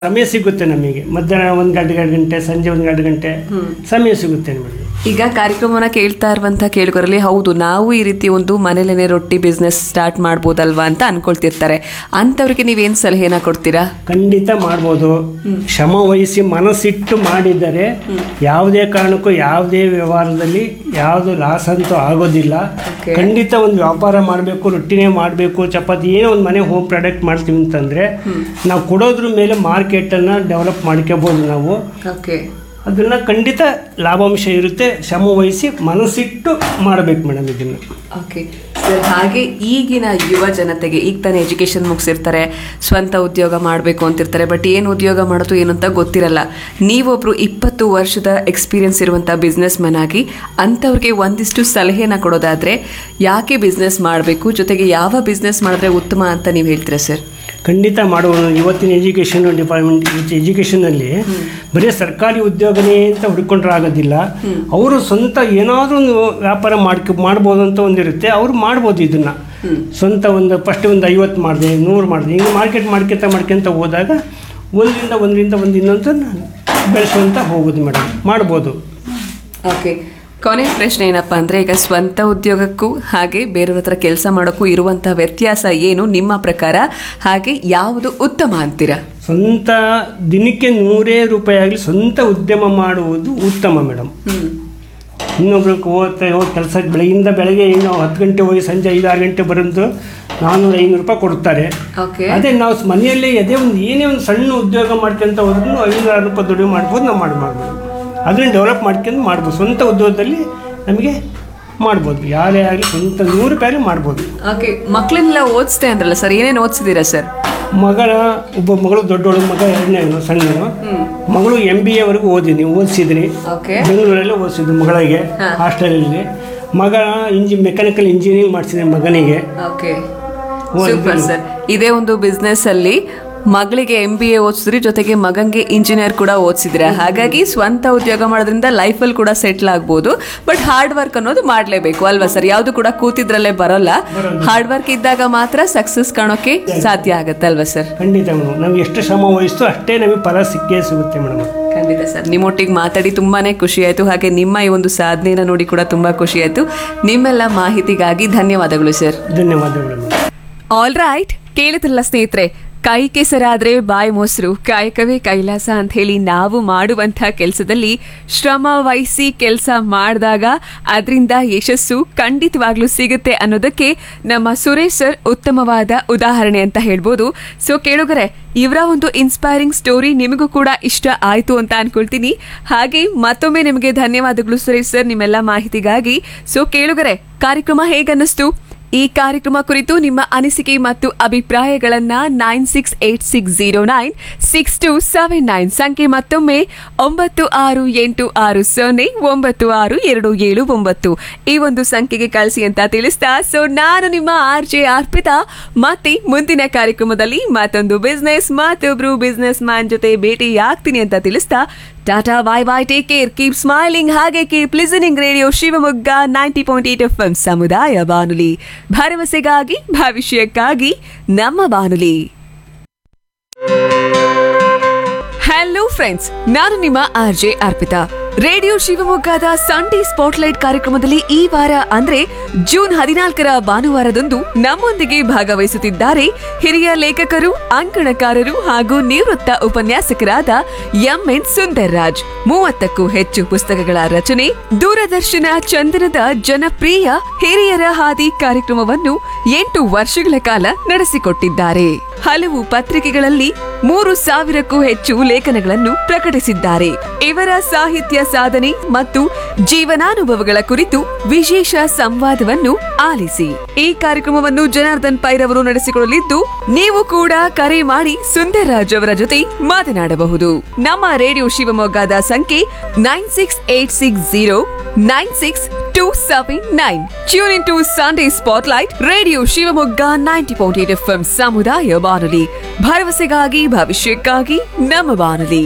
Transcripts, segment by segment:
ಸಮಯ ಸಿಗುತ್ತೆ ನಮಗೆ ಮಧ್ಯಾಹ್ನ ಒಂದು ಗಂಟೆ ಎರಡು ಗಂಟೆ ಸಂಜೆ ಒಂದು ಎರಡು ಗಂಟೆ ಸಮಯ ಸಿಗುತ್ತೆ ನಮಗೆ ಈಗ ಕಾರ್ಯಕ್ರಮನ ಕೇಳ್ತಾ ಇರುವಂತ ಕೇಳುಗರಲ್ಲಿ ಹೌದು ನಾವು ಈ ರೀತಿ ಒಂದು ಮನೇಲೇನೆ ರೊಟ್ಟಿ ಬಿಸ್ನೆಸ್ ಸ್ಟಾರ್ಟ್ ಮಾಡ್ಬೋದಲ್ವಾ ಅಂತ ಅನ್ಕೊಳ್ತಿರ್ತಾರೆ ಅಂಥವ್ರಿಗೆ ನೀವೇನು ಸಲಹೆನ ಕೊಡ್ತೀರಾ ಖಂಡಿತ ಮಾಡ್ಬೋದು ಶ್ರಮ ವಹಿಸಿ ಮನಸ್ಸಿಟ್ಟು ಮಾಡಿದರೆ ಯಾವುದೇ ಕಾರಣಕ್ಕೂ ಯಾವುದೇ ವ್ಯವಹಾರದಲ್ಲಿ ಯಾವುದು ಲಾಸ್ ಅಂತೂ ಆಗೋದಿಲ್ಲ Okay. ಖಂಡಿತ ಒಂದು ವ್ಯಾಪಾರ ಮಾಡಬೇಕು ರೊಟ್ಟಿನೇ ಮಾಡಬೇಕು ಚಪಾತಿ ಏನೋ ಒಂದು ಮನೆ ಹೋಮ್ ಪ್ರಾಡಕ್ಟ್ ಮಾಡ್ತೀವಿ ಅಂತಂದರೆ ನಾವು ಕೊಡೋದ್ರ ಮೇಲೆ ಮಾರ್ಕೆಟನ್ನು ಡೆವಲಪ್ ಮಾಡ್ಕೋಬೋದು ನಾವು ಓಕೆ ಅದನ್ನು ಖಂಡಿತ ಲಾಭಾಂಶ ಇರುತ್ತೆ ಶ್ರಮ ವಹಿಸಿ ಮನಸ್ಸಿಟ್ಟು ಮಾಡಬೇಕು ಮೇಡಮ್ ಇದನ್ನು ಓಕೆ ಸರ್ ಹಾಗೆ ಈಗಿನ ಯುವ ಜನತೆಗೆ ಈಗ ತಾನೇ ಎಜುಕೇಶನ್ ಮುಗಿಸಿರ್ತಾರೆ ಸ್ವಂತ ಉದ್ಯೋಗ ಮಾಡಬೇಕು ಅಂತಿರ್ತಾರೆ ಬಟ್ ಏನು ಉದ್ಯೋಗ ಮಾಡೋದು ಏನು ಅಂತ ಗೊತ್ತಿರಲ್ಲ ನೀವೊಬ್ರು ಇಪ್ಪತ್ತು ವರ್ಷದ ಎಕ್ಸ್ಪೀರಿಯನ್ಸ್ ಇರುವಂಥ ಬಿಸ್ನೆಸ್ ಮ್ಯಾನ್ ಆಗಿ ಅಂಥವ್ರಿಗೆ ಒಂದಿಷ್ಟು ಸಲಹೆನ ಕೊಡೋದಾದ್ರೆ ಯಾಕೆ ಬಿಸ್ನೆಸ್ ಮಾಡಬೇಕು ಜೊತೆಗೆ ಯಾವ ಬಿಸ್ನೆಸ್ ಮಾಡಿದ್ರೆ ಉತ್ತಮ ಅಂತ ನೀವು ಹೇಳ್ತೀರಾ ಸರ್ ಖಂಡಿತ ಮಾಡುವ ಇವತ್ತಿನ ಎಜುಕೇಷನ್ ಡಿಪಾರ್ಟ್ಮೆಂಟ್ ಎಜುಕೇಷನಲ್ಲಿ ಬರೀ ಸರ್ಕಾರಿ ಉದ್ಯೋಗನೇ ಅಂತ ಹುಡ್ಕೊಂಡ್ರೆ ಆಗೋದಿಲ್ಲ ಅವರು ಸ್ವಂತ ಏನಾದರೂ ಒಂದು ವ್ಯಾಪಾರ ಮಾಡ್ಕೊ ಮಾಡ್ಬೋದು ಅಂತ ಒಂದಿರುತ್ತೆ ಅವ್ರು ಮಾಡ್ಬೋದು ಇದನ್ನು ಸ್ವಂತ ಒಂದು ಫಸ್ಟ್ ಒಂದು ಐವತ್ತು ಮಾಡಿದೆ ನೂರು ಮಾಡಿದೆ ಹಿಂಗೆ ಮಾರ್ಕೆಟ್ ಮಾಡ್ಕೊತ ಮಾಡ್ಕೊತ ಹೋದಾಗ ಒಂದರಿಂದ ಒಂದರಿಂದ ಒಂದು ಇನ್ನೊಂದು ಬೆಳೆಸುವಂತ ಹೋಗೋದು ಮೇಡಮ್ ಮಾಡ್ಬೋದು ಓಕೆ ಕೊನೆ ಪ್ರಶ್ನೆ ಏನಪ್ಪ ಅಂದರೆ ಈಗ ಸ್ವಂತ ಉದ್ಯೋಗಕ್ಕೂ ಹಾಗೆ ಬೇರೆಯವ್ರ ಹತ್ರ ಕೆಲಸ ಮಾಡೋಕ್ಕೂ ಇರುವಂಥ ವ್ಯತ್ಯಾಸ ಏನು ನಿಮ್ಮ ಪ್ರಕಾರ ಹಾಗೆ ಯಾವುದು ಉತ್ತಮ ಅಂತೀರಾ ಸ್ವಂತ ದಿನಕ್ಕೆ ನೂರೇ ರೂಪಾಯಿ ಆಗಲಿ ಸ್ವಂತ ಉದ್ಯಮ ಮಾಡುವುದು ಉತ್ತಮ ಮೇಡಮ್ ಇನ್ನೊಬ್ರು ಹೋಗ್ತಾ ಹೋಗಿ ಕೆಲಸಕ್ಕೆ ಬೆಳಗಿಂದ ಬೆಳಗ್ಗೆ ಏನು ಹತ್ತು ಗಂಟೆ ಹೋಗಿ ಸಂಜೆ ಐದು ಆರು ಗಂಟೆ ಬರೋದು ನಾನ್ನೂರು ಐನೂರು ರೂಪಾಯಿ ಕೊಡ್ತಾರೆ ಓಕೆ ಅದೇ ನಾವು ಮನೆಯಲ್ಲೇ ಅದೇ ಒಂದು ಏನೇ ಒಂದು ಸಣ್ಣ ಉದ್ಯೋಗ ಮಾಡ್ಕೊಂತ ಹೋದ್ರೂ ಐನೂರು ಆರು ರೂಪಾಯಿ ದುಡ್ಡು ಮಾಡ್ಬೋದು ನಾವು ಮಾಡಿ ಮಾಡ್ಬೋದು ಅದನ್ನ ಡೆವಲಪ್ ಮಾಡ್ಕೊಂಡು ಮಾಡ್ಬೋದು ಸ್ವಂತ ಉದ್ಯೋಗದಲ್ಲಿ ನಮಗೆ ಮಾಡ್ಬೋದು ಯಾರೇ ಆಗಲಿ ಸ್ವಂತ ನೂರು ರೂಪಾಯಿ ಮಾಡ್ಬೋದು ಓಕೆ ಮಕ್ಕಳನ್ನೆಲ್ಲ ಓದಿಸ್ತೆ ಅಂದ್ರಲ್ಲ ಸರ್ ಏನೇನು ಓದಿಸಿದ್ದೀರಾ ಸರ್ ಮಗನ ಒಬ್ಬ ಮಗಳು ದೊಡ್ಡವಳು ಮಗ ಎರಡನೇ ಸಣ್ಣನು ಮಗಳು ಎಂ ಬಿ ಎವರೆಗೂ ಓದಿನಿ ಓದಿಸಿದ್ರಿ ಓಕೆ ಬೆಂಗಳೂರಲ್ಲೇ ಓದಿಸಿದ್ದು ಮಗಳಿಗೆ ಹಾಸ್ಟೆಲಲ್ಲಿ ಮಗ ಇಂಜಿ ಮೆಕ್ಯಾನಿಕಲ್ ಇಂಜಿನಿಯರಿಂಗ್ ಮಾಡಿಸಿದೆ ಮಗನಿಗೆ ಓಕೆ ಓ, ಸೂಪರ್ ಇದು- ಸರ್ ಇದೇ ಒಂದು ಬಿಸ್ನೆಸ್ ಅಲ್ಲಿ ಮಗಳಿಗೆ ಎಂ ಬಿ ಎ ಓದಿಸಿದ್ರಿ ಜೊತೆಗೆ ಮಗಂಗೆ ಇಂಜಿನಿಯರ್ ಕೂಡ ಓದಿಸಿದ್ರೆ ಹಾಗಾಗಿ ಸ್ವಂತ ಉದ್ಯೋಗ ಮಾಡೋದ್ರಿಂದ ಲೈಫಲ್ಲಿ ಕೂಡ ಸೆಟ್ಲ್ ಆಗ್ಬೋದು ಬಟ್ ಹಾರ್ಡ್ ವರ್ಕ್ ಅನ್ನೋದು ಮಾಡಲೇಬೇಕು ಅಲ್ವಾ ಸರ್ ಯಾವುದು ಕೂಡ ಕೂತಿದ್ರಲ್ಲೇ ಬರೋಲ್ಲ ಹಾರ್ಡ್ ವರ್ಕ್ ಇದ್ದಾಗ ಮಾತ್ರ ಸಕ್ಸಸ್ ಕಾಣೋಕೆ ಸಾಧ್ಯ ಆಗುತ್ತೆ ಅಲ್ವಾ ಸರ್ ಖಂಡಿತ ಮೇಡಮ್ ನಮ್ಗೆ ಎಷ್ಟು ಶ್ರಮ ವಹಿಸ್ತು ಅಷ್ಟೇ ನಮಗೆ ಫಲ ಸಿಕ್ಕೇ ಸಿಗುತ್ತೆ ಮೇಡಮ್ ಖಂಡಿತ ಸರ್ ನಿಮ್ಮೊಟ್ಟಿಗೆ ಮಾತಾಡಿ ತುಂಬಾನೇ ಖುಷಿ ಆಯಿತು ಹಾಗೆ ನಿಮ್ಮ ಈ ಒಂದು ಸಾಧನೆನ ನೋಡಿ ಕೂಡ ತುಂಬಾ ಖುಷಿ ಆಯಿತು ನಿಮ್ಮೆಲ್ಲ ಮಾಹಿತಿಗಾಗಿ ಧನ್ಯವಾದಗಳು ಸರ್ ಧನ್ಯವಾದಗಳು ಮೇಡಮ್ ಆಲ್ ರೈಟ್ ಕೇಳಿದ್ರಲ್ಲ ಸ್ನೇಹಿತರೆ ಕೈ ಕೆಸರಾದ್ರೆ ಬಾಯಿ ಮೊಸರು ಕಾಯಕವೇ ಕೈಲಾಸ ಅಂತ ಹೇಳಿ ನಾವು ಮಾಡುವಂಥ ಕೆಲಸದಲ್ಲಿ ಶ್ರಮ ವಹಿಸಿ ಕೆಲಸ ಮಾಡಿದಾಗ ಅದರಿಂದ ಯಶಸ್ಸು ಖಂಡಿತವಾಗ್ಲೂ ಸಿಗುತ್ತೆ ಅನ್ನೋದಕ್ಕೆ ನಮ್ಮ ಸುರೇಶ್ ಸರ್ ಉತ್ತಮವಾದ ಉದಾಹರಣೆ ಅಂತ ಹೇಳ್ಬೋದು ಸೊ ಕೇಳುಗರೆ ಇವರ ಒಂದು ಇನ್ಸ್ಪೈರಿಂಗ್ ಸ್ಟೋರಿ ನಿಮಗೂ ಕೂಡ ಇಷ್ಟ ಆಯ್ತು ಅಂತ ಅನ್ಕೊಳ್ತೀನಿ ಹಾಗೆ ಮತ್ತೊಮ್ಮೆ ನಿಮಗೆ ಧನ್ಯವಾದಗಳು ಸುರೇಶ್ ಸರ್ ನಿಮ್ಮೆಲ್ಲ ಮಾಹಿತಿಗಾಗಿ ಸೊ ಕೇಳುಗರೆ ಕಾರ್ಯಕ್ರಮ ಹೇಗನ್ನಿಸ್ತು ಈ ಕಾರ್ಯಕ್ರಮ ಕುರಿತು ನಿಮ್ಮ ಅನಿಸಿಕೆ ಮತ್ತು ಅಭಿಪ್ರಾಯಗಳನ್ನ nine six eight six zero nine six two seven nine ಸಂಖ್ಯೆ ಮತ್ತೊಮ್ಮೆ ಒಂಬತ್ತು ಆರು ಎಂಟು ಆರು ಸೊನ್ನೆ ಒಂಬತ್ತು ಆರು ಎರಡು ಏಳು ಒಂಬತ್ತು ಈ ಒಂದು ಸಂಖ್ಯೆಗೆ ಕಳಿಸಿ ಅಂತ ತಿಳಿಸ್ತಾ ಸೊ ನಾನು ನಿಮ್ಮ ಆರ್ ಜೆ ಅರ್ಪಿತಾ ಮತ್ತೆ ಮುಂದಿನ ಕಾರ್ಯಕ್ರಮದಲ್ಲಿ ಮತ್ತೊಂದು ಬಿಸ್ನೆಸ್ ಮತ್ತೊಬ್ರು ಬಿಸ್ನೆಸ್ ಮ್ಯಾನ್ ಜೊತೆ ಭೇಟಿ ಆಗ್ತೀನಿ ಅಂತ ತಿಳಿಸ್ತಾ tata bye bye take care keep smiling ಹಾಗೆ keep listening radio Shivamogga ninety point eight F M ಸಮುದಾಯ ಬಾನುಲಿ ಭರವಸೆಗಾಗಿ ಭವಿಷ್ಯಕ್ಕಾಗಿ ನಮ್ಮ ಬಾನುಲಿ ಹಲೋ ಫ್ರೆಂಡ್ಸ್ ನಾನು ನಿಮ್ಮ ಆರ್ ಜೆ ಅರ್ಪಿತಾ ರೇಡಿಯೋ ಶಿವಮೊಗ್ಗದ ಸಂಡೇ ಸ್ಪಾಟ್ಲೈಟ್ ಕಾರ್ಯಕ್ರಮದಲ್ಲಿ ಈ ವಾರ ಅಂದ್ರೆ ಜೂನ್ ಹದಿನಾಲ್ಕರ ಭಾನುವಾರದಂದು ನಮ್ಮೊಂದಿಗೆ ಭಾಗವಹಿಸುತ್ತಿದ್ದಾರೆ ಹಿರಿಯ ಲೇಖಕರು ಅಂಕಣಕಾರರು ಹಾಗೂ ನಿವೃತ್ತ ಉಪನ್ಯಾಸಕರಾದ ಎಂ ಎನ್ ಸುಂದರ್ ರಾಜ್ ಮೂವತ್ತಕ್ಕೂ ಹೆಚ್ಚು ಪುಸ್ತಕಗಳ ರಚನೆ ದೂರದರ್ಶನ ಚಂದನದ ಜನಪ್ರಿಯ ಹಿರಿಯರ ಹಾದಿ ಕಾರ್ಯಕ್ರಮವನ್ನು ಎಂಟು ವರ್ಷಗಳ ಕಾಲ ನಡೆಸಿಕೊಟ್ಟಿದ್ದಾರೆ ಹಲವು ಪತ್ರಿಕೆಗಳಲ್ಲಿ ಮೂರು ಸಾವಿರಕ್ಕೂ ಹೆಚ್ಚು ಲೇಖನಗಳನ್ನು ಪ್ರಕಟಿಸಿದ್ದಾರೆ ಇವರ ಸಾಹಿತ್ಯ ಸಾಧನೆ ಮತ್ತು ಜೀವನಾನುಭವಗಳ ಕುರಿತು ವಿಶೇಷ ಸಂವಾದವನ್ನು ಆಲಿಸಿ ಈ ಕಾರ್ಯಕ್ರಮವನ್ನು ಜನಾರ್ದನ್ ಪೈರವರು ನಡೆಸಿಕೊಳ್ಳಲಿದ್ದು ನೀವು ಕೂಡ ಕರೆ ಮಾಡಿ ಸುಂದರ್ರಾಜ್ ಅವರ ಜೊತೆ ಮಾತನಾಡಬಹುದು ನಮ್ಮ ರೇಡಿಯೋ ಶಿವಮೊಗ್ಗದ ಸಂಖ್ಯೆ nine six eight six zero nine six two seven nine tune in to Sunday spotlight radio Shivamogga ninety point eight F M ಸಮುದಾಯ ಬಾನುಲಿ ಭರವಸೆಗಾಗಿ ಭವಿಷ್ಯಕ್ಕಾಗಿ ನಮ್ಮ ಬಾನುಲಿ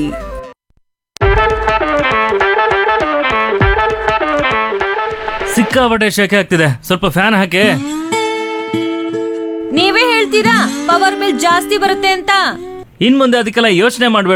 ಸಿಕ್ಕಾಪಟ್ಟೆ ಶೆಕೆ ಆಗ್ತಿದೆ ಸ್ವಲ್ಪ ಫ್ಯಾನ್ ಹಾಕಿ ನೀವೇ ಹೇಳ್ತೀರಾ ಪವರ್ ಬಿಲ್ ಜಾಸ್ತಿ ಬರುತ್ತೆ ಅಂತ ಇನ್ ಮುಂದೆ ಅದಕ್ಕೆಲ್ಲ ಯೋಚನೆ ಮಾಡ್ಬೇಡ